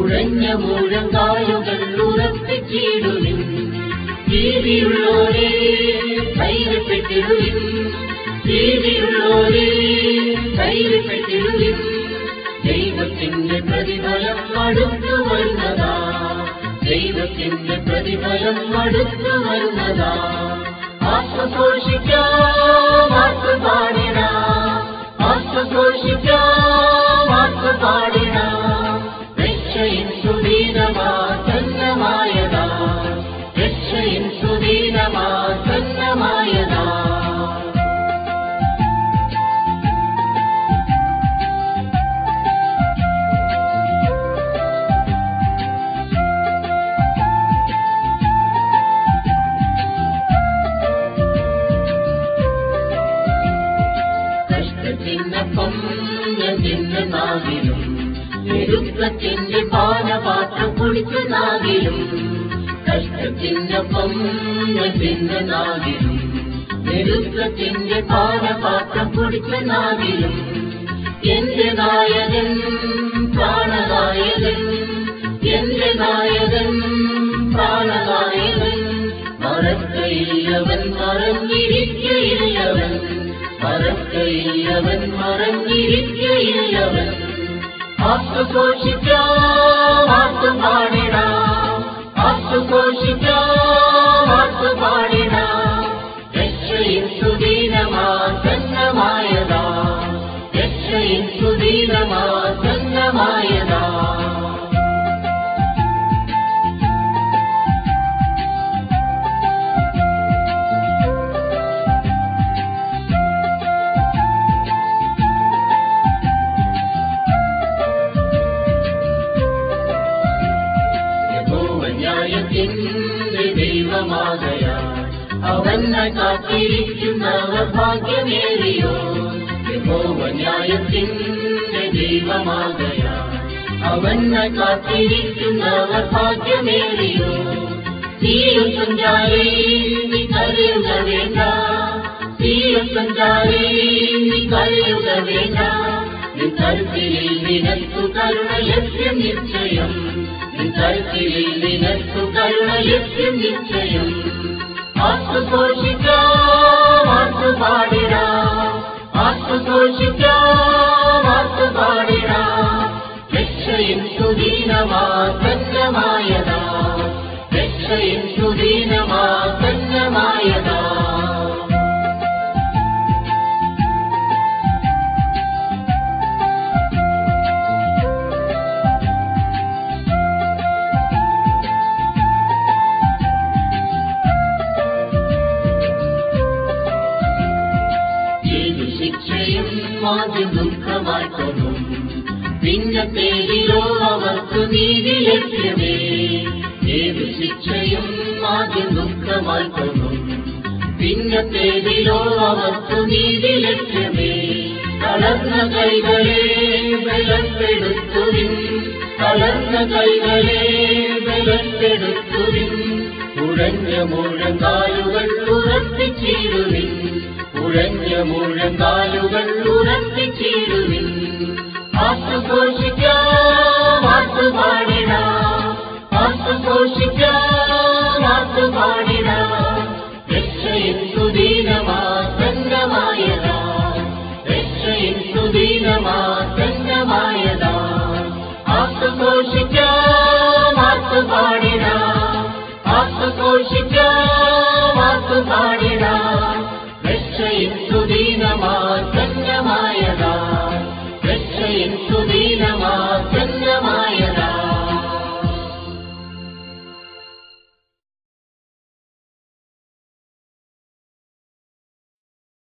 ഉഴഞ്ഞ മുഴങ്കാലുകൾ ഉറപ്പിച്ചിടുവിൻ ജീവിയുള്ളോരേ ധൈര്യപ്പെട്ടിടുവിൻ ജീവിയുള്ളോരേ ധൈര്യപ്പെട്ടിടുവിൻ ദൈവത്തിന്റെ പ്രതിഫലം അടുത്തു വരുന്നതാ ദൈവത്തിന്റെ പ്രതിഫലം അടുത്തു വരുന്നതാ ആശ്വഘോഷിക്കാം ആത്മപാടിടാം ആശ്വഘോഷിക്കാം ആത്മപാടിടാം രക്ഷയിൻ സുദീനമാ സന്നമായതാ രക്ഷയിൻ സുദീനമാ സന്നമായതാ കഷ്ടത്തിനൊപ്പം നിന്റെ നാവിലും ഞെരുക്കത്തിന്റെ പാനപാത്രം കുടിച്ച നാവിലും കഷ്ടത്തിനൊപ്പം നിന്റെ നാവിലും ഞെരുക്കത്തിന്റെ പാനപാത്രം കുടിച്ച നാവിലും എന്റെ നായകൻ പ്രാണനായകൻ എന്റെ നായകൻ പ്രാണനായകൻ മറക്കയില്ലവൻ മറഞ്ഞിരിക്കയില്ലവൻ മറക്കയില്ലവൻ മറഞ്ഞിരിക്കയില്ലവൻ ആത്മഘോഷിക്കാം ആത്മപാടിടാം ആത്മഘോഷിക്കാം ആത്മപാടിടാം രക്ഷയിൻ സുദീനമാ സന്നമായതാ രക്ഷയിൻ സുദീനമാ സന്നമായതാ ന്യായത്തിന്റെ ദൈവമാകയാ അവനെ കാത്തിരിക്കുന്നവർ ഭാഗ്യമേറിയോ യഹോവ ന്യായത്തിന്റെ ദൈവമാകയാ അവനെ കാത്തിരിക്കുന്നവർ ഭാഗ്യമേറിയോ തീരു സഞ്ചാരി നീ കരയുക വേണ്ട തീരു സഞ്ചാരി നീ കരയുക വേണ്ട നിൻ കരുത്തിലിൽ നിനക്കു കരുണ ലഭ്യം നിശ്ചയം നിൻ കരുത്തിലിൽ നിനക്കു കരുണ ലഭ്യം നിശ്ചയം ആത്മഘോഷിക്കാം ആത്മപാടിടാം ആത്മഘോഷിക്കാം ആത്മപാടിടാം രക്ഷയിൻ സുദീനമാ സന്നമായതാ രക്ഷയിൻ സുദീനമാ സന്നമായതാ ഏതു ശിക്ഷയും ആദ്യം ദുഃഖമായി തോന്നും പിന്നെ പേരിലോ അവർക്ക് നീതി ലഭ്യമേ ഏതു ശിക്ഷയും ആദ്യം ദുഃഖമായി തോന്നും പിന്നെ പേരിലോ അവർക്ക് നീതി ലഭ്യമേ തളർന്ന കൈകളെ ബലപ്പെടുത്തുവിൻ തളർന്ന കൈകളെ ബലപ്പെടുത്തുവിൻ ഉഴഞ്ഞ മുഴങ്കാലുകൾ ഉറപ്പിച്ചിടുവിൻ ഉഴഞ്ഞ മുഴങ്കാലുകൾ ഉറപ്പിച്ചിടുവിൻ ആത്മഘോഷിക്കാം ആത്മപാടിടാം ആത്മഘോഷിക്കാം ആത്മപാടിടാം രക്ഷയിൻ സുദീനമാ സന്നമായതാ രക്ഷയിൻ സുദീനമാ സന്നമായതാ ആത്മഘോഷിക്കാം ആത്മപാടിടാം ആത്മഘോഷിക്കാം